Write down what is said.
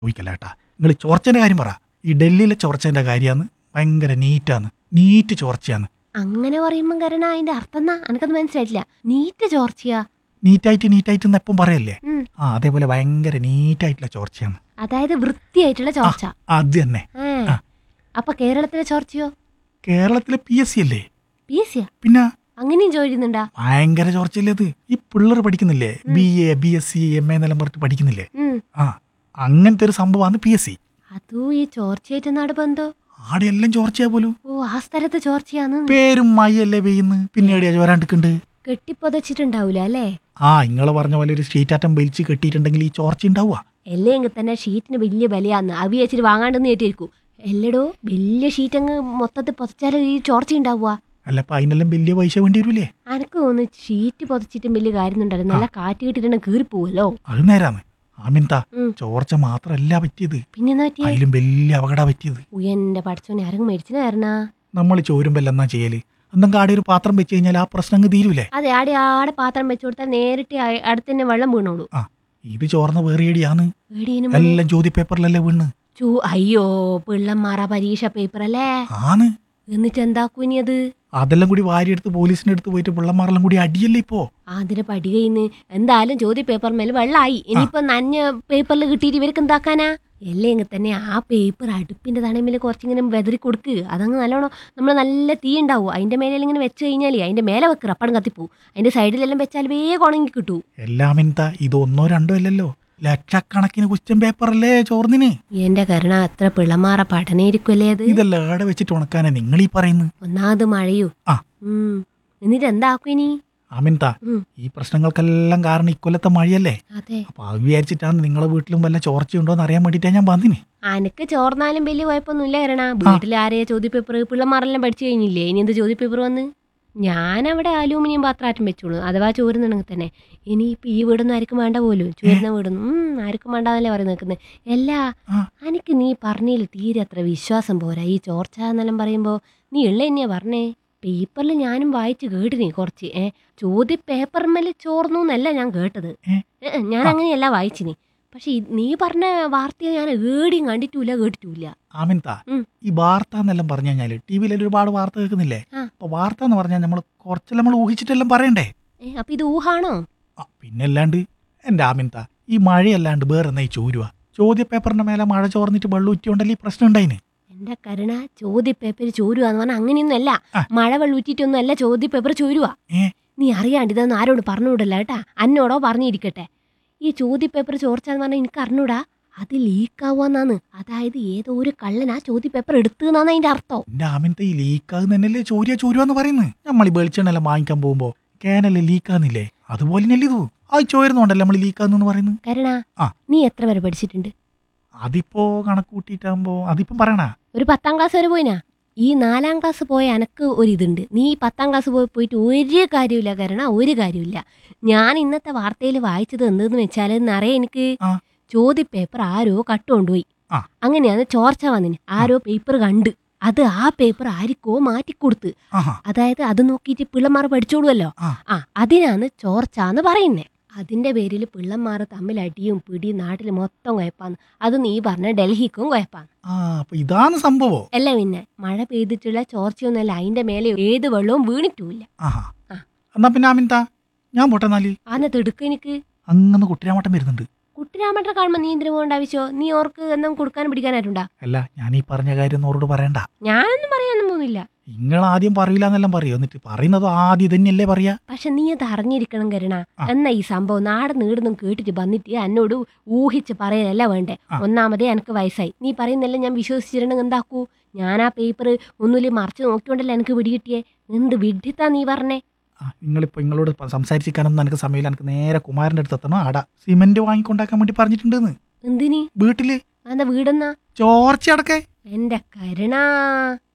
ചോദിക്കല്ല കേട്ടാ നിങ്ങൾ ചോർച്ചേൻ്റെ കാര്യം പറ ഈ ഡൽഹിയിലെ ചോർച്ചേൻ്റെ കാര്യമാണ് ഭയങ്കര നീറ്റാണ് നീറ്റ് ചോർച്ചയാണ് അങ്ങനെ പറയുമ്പം കരണ അതിന്റെ അർത്ഥം എന്നാ എനിക്കത് മനസ്സിലായിട്ടില്ല നീറ്റ് ചോർച്ചയാ നീറ്റായിട്ട് നീറ്റായിട്ട് എന്ന് എപ്പം പറയല്ലേ ഉം. ആ അതേപോലെ ഭയങ്കര നീറ്റായിട്ടുള്ള ചോർച്ചയാണ് അതായത് വൃത്തിയായിട്ടുള്ള ചോർച്ച അത് തന്നെ ഏ ആ. അപ്പൊ കേരളത്തിലെ ചോർച്ചയോ കേരളത്തിലെ പി എസ് സി അല്ലേ പി എസ് സിയാ പിന്നെ അങ്ങനെയും ചോദിക്കുന്നുണ്ടാ ഭയങ്കര ചോർച്ചയില്ലേ അത് ഈ പിള്ളേർ പഠിക്കുന്നില്ലേ B A B S C M A എന്നെല്ലാം പറഞ്ഞിട്ട് പഠിക്കുന്നില്ലേ ഉം ആ അങ്ങനത്തെ ഒരു സംഭവമാണ് പി എസ് സി അതും ഈ ചോർച്ചയായിട്ട് നാട് ബന്ധോ ആടെ എല്ലാം ചോർച്ചയാ പോലും ഓ ആ സ്ഥലത്ത് ചോർച്ചയാന്ന് പേരും മയ്യല്ലേ പെയ്യുന്നു പിന്നീട് ചോരാണ്ടിക്കുണ്ട് കെട്ടിപ്പൊതച്ചിട്ടുണ്ടാവൂല അല്ലേ ആ ഇങ്ങള് പറഞ്ഞ പോലെ ഒരു സ്റ്റേറ്റ് ആറ്റം വലിച്ച് കെട്ടിയിട്ടുണ്ടെങ്കിൽ ഈ ചോർച്ച ഉണ്ടാവുക അല്ലെങ്കിൽ തന്നെ ഷീറ്റിന് വലിയ വിലയാന്ന് അവി വെച്ചിട്ട് വാങ്ങാണ്ടെന്ന് കേട്ടിരിക്കൂ എല്ലടോ വലിയ ഷീറ്റ് അങ്ങ് മൊത്തത്തിൽ പൊതച്ചാൽ ഈ ചോർച്ച ഉണ്ടാവുക അല്ല അപ്പൊ അതിനെല്ലാം വലിയ പൈസ വേണ്ടി വരൂലേ അനക്ക് തോന്നുന്നു ഷീറ്റ് പൊതച്ചിട്ടും വലിയ കാര്യം ഉണ്ടായിരുന്നു നല്ല കാറ്റ് കിട്ടിയിട്ടുണ്ടെങ്കിൽ കീറിപ്പോവല്ലോ അത് നേരാണ് ആമിൻത ഉം. ചോർച്ച മാത്രല്ല പറ്റിയത് പിന്നെന്നാ പറ്റിയേ അതിലും വലിയ അപകട പറ്റിയത് ഉയന്റെ പഠിച്ചോനെ ആരെങ്കിലും മേടിച്ചിന് കാരണ നമ്മൾ ചോരുമ്പോ എന്നാ ചെയ്യല് എന്തെങ്കിലും ആടെ ഒരു പാത്രം വെച്ച് കഴിഞ്ഞാൽ ആ പ്രശ്നം അങ്ങ് തീരൂലേ അതെ ആടെ ആടെ പാത്രം വെച്ചു കൊടുത്താൽ നേരിട്ട് അ- അടുത്ത് തന്നെ വെള്ളം വീണോളൂ ആ ഇത് ചോർന്ന വേറിയടിയാണ് പേടിയനും എല്ലാം ജ്യോതി പേപ്പറിലല്ലേ വീണ് ചൂ അയ്യോ പിള്ളന്മാറാ പരീക്ഷ പേപ്പർ അല്ലേ ആണ് എന്നിട്ട് എന്താക്കൂ ഇനി അത് അതെല്ലാം കൂടി വാരിയെടുത്ത് പോലീസിന്റെ അടുത്ത് പോയിട്ട് പിള്ളമാരെല്ലാം കൂടി അടിയല്ലേ ഇപ്പോ അതിന് പടി കയ്യിന്ന് എന്തായാലും ചോദ്യ പേപ്പർ മേൽ വെള്ളമായി ഇനിയിപ്പോ നഞ്ഞ പേപ്പറിൽ കിട്ടിയിട്ട് ഇവർക്ക് എന്താക്കാനാ അല്ലെങ്കിൽ തന്നെ ആ പേപ്പർ അടുപ്പിന്റെ തണമിൽ കുറച്ചിങ്ങനെ വെതറി കൊടുക്ക് അതങ്ങ് നല്ലോണം നമ്മൾ നല്ല തീ ഉണ്ടാവും അതിന്റെ മേലെ ഇങ്ങനെ വെച്ച് കഴിഞ്ഞാൽ അതിന്റെ മേലെ വെക്കുക അപ്പഴും കത്തിപ്പോവും അതിന്റെ സൈഡിലെല്ലാം വെച്ചാൽ വേഗം ഉണങ്ങി കിട്ടൂ എല്ലാം എന്താ ഇത് ഒന്നോ രണ്ടോ അല്ലല്ലോ ലക്ഷക്കണക്കിന് ക്വസ്റ്റ്യൻ പേപ്പറല്ലേ ചോർന്നിന് എന്റെ കരുണ അത്ര പിള്ളമാറ പഠനയിരിക്കുമല്ലേ അത് ഇതെല്ലാം ഏടെ വെച്ചിട്ട് ഉണക്കാനാ നിങ്ങൾ ഈ പറയുന്നത് ഒന്നാമത് മഴയൂ ആ. ഉം എന്നിട്ട് എന്താക്കും ഇനി ആമിൻത ഉം. ഈ പ്രശ്നങ്ങൾക്കെല്ലാം കാരണം ഇക്കൊല്ലത്തെ മഴയല്ലേ അതെ അപ്പൊ അത് വിചാരിച്ചിട്ടാണ് നിങ്ങളെ വീട്ടിലും വല്ല ചോർച്ചയുണ്ടോ എന്ന് അറിയാൻ വേണ്ടിയിട്ടാ ഞാൻ വന്നിന് അനക്ക് ചോർന്നാലും വലിയ കുഴപ്പമൊന്നുമില്ല കരണ വീട്ടിൽ ആരെയാ ചോദ്യ പേപ്പർ പിള്ളമാരെല്ലാം പഠിച്ചു കഴിഞ്ഞില്ലേ ഇനി എന്ത് ചോദ്യ പേപ്പർ വന്ന് ഞാനവിടെ അലൂമിനിയം പാത്രമാറ്റം വെച്ചോളൂ അഥവാ ചോരുന്നുണ്ടെങ്കിൽ തന്നെ ഇനിയിപ്പോൾ ഈ വീടൊന്നും ആർക്കും വേണ്ട പോലും ചോരുന്ന വീടൊന്നും ഉം, ആർക്കും വേണ്ടാന്നല്ലേ പറയുന്നത് നിൽക്കുന്നത് എല്ലാ ആ. എനിക്ക് നീ പറഞ്ഞതിൽ തീരെ അത്ര വിശ്വാസം പോരാ ഈ ചോർച്ച എന്നെല്ലാം പറയുമ്പോൾ നീ ഉള്ള തന്നെയാ പറഞ്ഞേ പേപ്പറിൽ ഞാനും വായിച്ച് കേട്ടിനി കുറച്ച് ഏ ചോദ്യ പേപ്പർമേൽ ചോർന്നു എന്നല്ല ഞാൻ കേട്ടത് ഏ? ഏ, ഏ, ഞാൻ അങ്ങനെയല്ല വായിച്ചിനി പക്ഷെ ഈ- നീ പറഞ്ഞ വാർത്തയെ ഞാൻ ഏടിയും കണ്ടിട്ടില്ല കേട്ടിട്ടില്ല ആമിൻത ഉം. ഈ വാർത്ത എന്നെല്ലാം പറഞ്ഞു കഴിഞ്ഞാല് ടി വിയിൽ ഒരുപാട് വാർത്ത കേൾക്കുന്നില്ലേ ആ. അപ്പൊ വാർത്ത എന്ന് പറഞ്ഞാൽ നമ്മൾ കുറച്ചെല്ലാം നമ്മൾ ഊഹിച്ചിട്ടെല്ലാം പറയണ്ടേ ഏ അപ്പൊ ഇത് ഊഹാണോ ആ, പിന്നല്ലാണ്ട് എന്റെ ആമിൻത ഈ മഴയല്ലാണ്ട് വേറെ എന്നാ ഈ ചോരുവ ചോദ്യ പേപ്പറിന്റെ മേലെ മഴ ചോർന്നിട്ട് വെള്ളം ഉറ്റിയോണ്ടല്ലേ ഈ പ്രശ്നം ഉണ്ടായിന് എന്റെ കരുണ ചോദ്യ പേപ്പർ ചോരുവാന്ന് പറഞ്ഞാൽ അങ്ങനെയൊന്നുമല്ല ആ. മഴ വെള്ളൂറ്റിട്ടൊന്നും അല്ല ചോദ്യ പേപ്പർ ചോരുവാ ഏ? നീ അറിയാണ്ട് ഇതൊന്നും ആരോട് പറഞ്ഞുവിടല്ല കേട്ടാ അന്നോടോ പറഞ്ഞിരിക്കട്ടെ ഈ ചോദ്യ പേപ്പർ ചോർച്ചാന്ന് പറഞ്ഞാൽ എനിക്ക് അറിഞ്ഞൂടാ അത് ലീക്കാവാന്നാന്ന് അതായത് ഏതോ ഒരു കള്ളൻ ആ ചോദ്യ പേപ്പർ എടുത്തുന്നാണ് അതിന്റെ അർത്ഥം എന്റെ ആമിൻത ഈ ലീക്കാകുന്നല്ലേ ചോരിയ ചോരുവെന്ന് പറയുന്നത് നമ്മൾ ഈ വെളിച്ചെണ്ണെല്ലാം വാങ്ങിക്കാൻ പോകുമ്പോ ക്യാനല്ലേ ലീക്കാന്നില്ലേ അതുപോലെ തന്നെ ഇത് ആ ചോരുന്നോണ്ടല്ലേ നമ്മൾ ലീക്കാന്ന് പറയുന്നത് കരുണ ആ. നീ എത്ര വരെ പഠിച്ചിട്ടുണ്ട് അതിപ്പോ കണക്ക് കൂട്ടിയിട്ടാകുമ്പോ അതിപ്പം പറയണ ഒരു പത്താം ക്ലാസ് വരെ പോയിനാ ഈ നാലാം ക്ലാസ് പോയ എനക്ക് ഒരു ഇതുണ്ട് നീ ഈ പത്താം ക്ലാസ് പോയി പോയിട്ട് ഒരു കാര്യമില്ല കാരണം ഒരു കാര്യമില്ല ഞാൻ ഇന്നത്തെ വാർത്തയിൽ വായിച്ചത് എന്തെന്ന് വെച്ചാൽ നിറയെ എനിക്ക് ആ. ചോദ്യ പേപ്പർ ആരോ കട്ടുകൊണ്ടുപോയി ആ. അങ്ങനെയാണ് ചോർച്ച വന്നിന് ആരോ പേപ്പർ കണ്ട് അത് ആ പേപ്പർ ആർക്കോ മാറ്റിക്കൊടുത്ത് ആഹാ അതായത് അത് നോക്കിയിട്ട് പിള്ളമാർ പഠിച്ചോളുമല്ലോ ആ. ആ അതിനാണ് ചോർച്ച എന്ന് പറയുന്നത് അതിന്റെ പേരിൽ പിള്ളമാർ തമ്മിൽ അടിയും പിടിയും നാട്ടിൽ മൊത്തം കുഴപ്പാന്ന് അത് നീ പറഞ്ഞ ഡൽഹിക്കും കുഴപ്പാന്ന് ആ അപ്പൊ ഇതാണ് സംഭവം അല്ല പിന്നെ മഴ പെയ്തിട്ടുള്ള ചോർച്ചയൊന്നുമല്ല അതിന്റെ മേലെ ഏത് വെള്ളവും വീണിട്ടുമില്ല ആഹാ ആ. എന്നാ പിന്നെ ആമിൻത ഞാൻ പോട്ടെ എന്നാല് ആന തിടുക്ക് എനിക്ക് അങ്ങനെ കുട്ടിരാമട്ടം വരുന്നുണ്ട് കുട്ടിരാമട്ട കാണുമ്പോ നീ എന്തിനു പോകേണ്ട ആവശ്യമോ നീ ഓർക്ക് എന്തും കൊടുക്കാനും പിടിക്കാനായിട്ടുണ്ടാ അല്ല ഞാൻ ഈ പറഞ്ഞ കാര്യം ഒന്നും അവരോട് പറയണ്ട ഞാനൊന്നും പറയാനൊന്നും പോകുന്നില്ല നിങ്ങൾ ആദ്യം പറയില്ല എന്നെല്ലാം പറയോ എന്നിട്ട് പറയുന്നത് ആദ്യം തന്നെയല്ലേ പറയാ പക്ഷെ നീ അത് അറിഞ്ഞിരിക്കണം കരുണ ആ. എന്നാ ഈ സംഭവം നാട് നീടുന്നും കേട്ടിട്ട് വന്നിട്ട് എന്നോട് ഊഹിച്ച് പറയലല്ല വേണ്ടേ ആ. ഒന്നാമതേ എനിക്ക് വയസ്സായി നീ പറയുന്നെല്ലാം ഞാൻ വിശ്വസിച്ചിരുന്നെങ്കിൽ എന്താക്കൂ ഞാൻ ആ പേപ്പർ ഒന്നുമില്ല മറിച്ച് നോക്കിയോണ്ടല്ലേ എനിക്ക് പിടികിട്ടിയേ എന്ത് വിഡിത്താ നീ പറഞ്ഞേ ആ നിങ്ങളിപ്പോ നിങ്ങളോട് പ- സംസാരിച്ചിരിക്കാനൊന്നും എനിക്ക് സമയമില്ല എനിക്ക് നേരെ കുമാരന്റെ അടുത്ത് എത്തണം ആടാ സിമന്റ് വാങ്ങിക്കൊണ്ടാക്കാൻ വേണ്ടി പറഞ്ഞിട്ടുണ്ടെന്ന് എന്തിനി വീട്ടില് എന്താ വീടെന്നാ ചോർച്ച അടക്കേ എന്റെ കരുണ